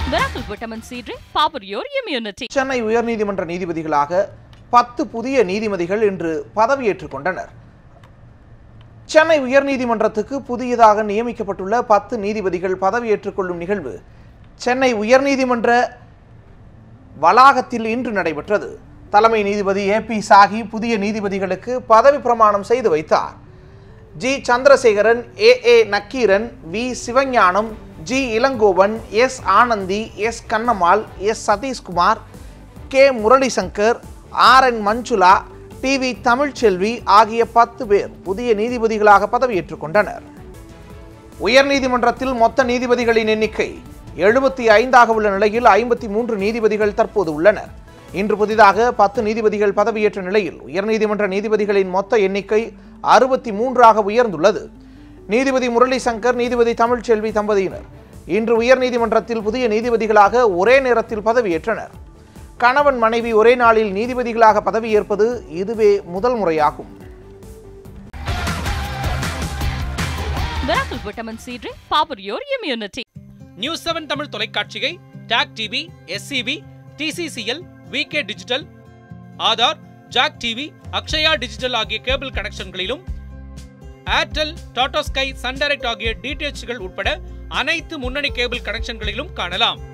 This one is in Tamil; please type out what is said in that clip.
Miracle Vitamin C drink, power your immunity. Chennai உயர்நீதிமன்ற நீதிபதிகளாக பத்து புதிய நீதிபதிகள் இன்று பதவியேற்றுக் கொண்டனர் சென்னை உயர்நீதிமன்றத்துக்கு புதியதாக நியமிக்கப்பட்டுள்ள பத்து நீதிபதிகள் பதவியேற்றுக் கொள்ளும் நிகழ்வு சென்னை உயர்நீதிமன்ற வளாகத்தில் இன்று நடைபெற்றது தலைமை நீதிபதி ஏ பி சாஹி புதிய நீதிபதிகளுக்கு பதவி பிரமாணம் செய்து வைத்தார் G Chandrasekaran A A Nakkeeran V Sivagnanam G Elangovan S Anandhi S Kannammal S Sathishkumar K Muralishankar R N Manjula T V Tamilselvi ஆகிய பத்து பேர் புதிய நீதிபதிகளாக பதவியேற்றுக் கொண்டனர் உயர்நீதிமன்றத்தில் மொத்த நீதிபதிகளின் எண்ணிக்கை எழுபத்தி ஐந்தாக உள்ள நிலையில் ஐம்பத்தி மூன்று நீதிபதிகள் தற்போது உள்ளனர் இன்று புதிதாக பத்து நீதிபதிகள் பதவியேற்ற நிலையில் உயர்நீதிமன்ற நீதிபதிகளின் மொத்த எண்ணிக்கை அறுபத்தி மூன்றாக உயர்ந்துள்ளது நீதிபதி முரளி சங்கர் நீதிபதி தமிழ்ச்செல்வி தம்பதியினர் இன்று உயர்நீதிமன்றத்தில் புதிய நீதிபதிகளாக ஒரே நேரத்தில் பதவியேற்றனர் கணவன் மனைவி ஒரே நாளில் நீதிபதிகளாக பதவியேற்பது இதுவே முதல் முறையாகும் Miracle Vitamin C drink, power your immunity. News seven Tamil தொலைக்காட்சியை TAC TV SCV TCCL VK digital Aadhaar Jack TV Akshaya digital ஆகிய கேபிள் கனெக்ஷன்களிலும் Airtel Tata Sky Sun Direct ஆகிய டிடிஎச்கள் உட்பட அனைத்து முன்னணி கேபிள் கனெக்ஷன்களிலும் காணலாம்